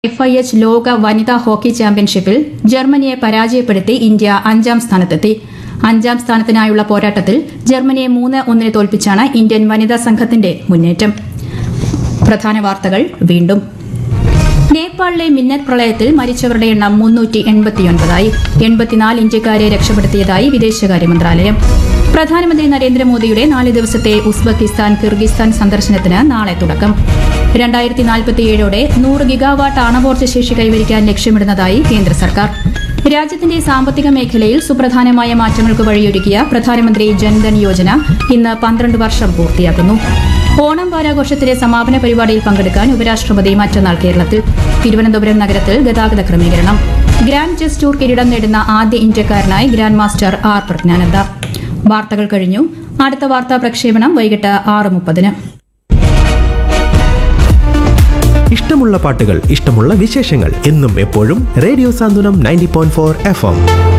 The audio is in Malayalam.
എഫ് ഐ എച്ച് ലോക വനിതാ ഹോക്കി ചാമ്പ്യൻഷിപ്പിൽ ജർമ്മനിയെ പരാജയപ്പെടുത്തി ഇന്ത്യ അഞ്ചാം സ്ഥാനത്തെത്തി അഞ്ചാം സ്ഥാനത്തിനായുള്ള പോരാട്ടത്തിൽ ജർമ്മനിയെ മൂന്ന് ഒന്നിന് തോൽപ്പിച്ചാണ് ഇന്ത്യൻ വനിതാ സംഘത്തിന്റെ മുന്നേറ്റം പ്രധാന വാർത്തകൾ വീണ്ടും നേപ്പാളിലെ മിന്നൽ പ്രളയത്തിൽ മരിച്ചവരുടെ എണ്ണം മുന്നൂറ്റി എൺപത്തിയൊൻപതായി എൺപത്തിനാല് ഇന്ത്യക്കാരെ രക്ഷപ്പെടുത്തിയതായി വിദേശകാര്യ മന്ത്രാലയം പ്രധാനമന്ത്രി നരേന്ദ്രമോദിയുടെ നാല് ദിവസത്തെ ഉസ്ബെക്കിസ്ഥാൻ കിർഗിസ്ഥാൻ സന്ദർശനത്തിന് നാളെ തുടക്കം രണ്ടായിരത്തി നാൽപ്പത്തിയേഴോടെ നൂറ് ഗിഗാവാട്ട് ആണവോർജ്ജ ശേഷി കൈവരിക്കാൻ ലക്ഷ്യമിടുന്നതായി കേന്ദ്ര സർക്കാർ രാജ്യത്തിന്റെ സാമ്പത്തിക മേഖലയിൽ സുപ്രധാനമായ മാറ്റങ്ങൾക്ക് വഴിയൊരുക്കിയ പ്രധാനമന്ത്രി ജൻധൻ യോജന ഇന്ന് പന്ത്രണ്ട് വർഷം പൂർത്തിയാക്കുന്നു ഓണം വാരാഘോഷത്തിലെ സമാപന പരിപാടിയിൽ പങ്കെടുക്കാൻ ഉപരാഷ്ട്രപതി മറ്റന്നാൾ കേരളത്തിൽ തിരുവനന്തപുരം നഗരത്തിൽ ഗതാഗത ക്രമീകരണം ഗ്രാൻഡ് ചെസ് ടൂർ കിരീടം നേടുന്ന ആദ്യ ഇന്ത്യക്കാരനായി ഗ്രാൻഡ് മാസ്റ്റർ ആർ പ്രജ്ഞാനന്ദ വാർത്തകൾ കഴിഞ്ഞു അടുത്ത വാർത്താ പ്രക്ഷേപണം വൈകിട്ട് ആറ് മുപ്പതിന് ഇഷ്ടമുള്ള പാട്ടുകൾ ഇഷ്ടമുള്ള വിശേഷങ്ങൾ എന്നും എപ്പോഴും radio Santhwanam ninety point four F M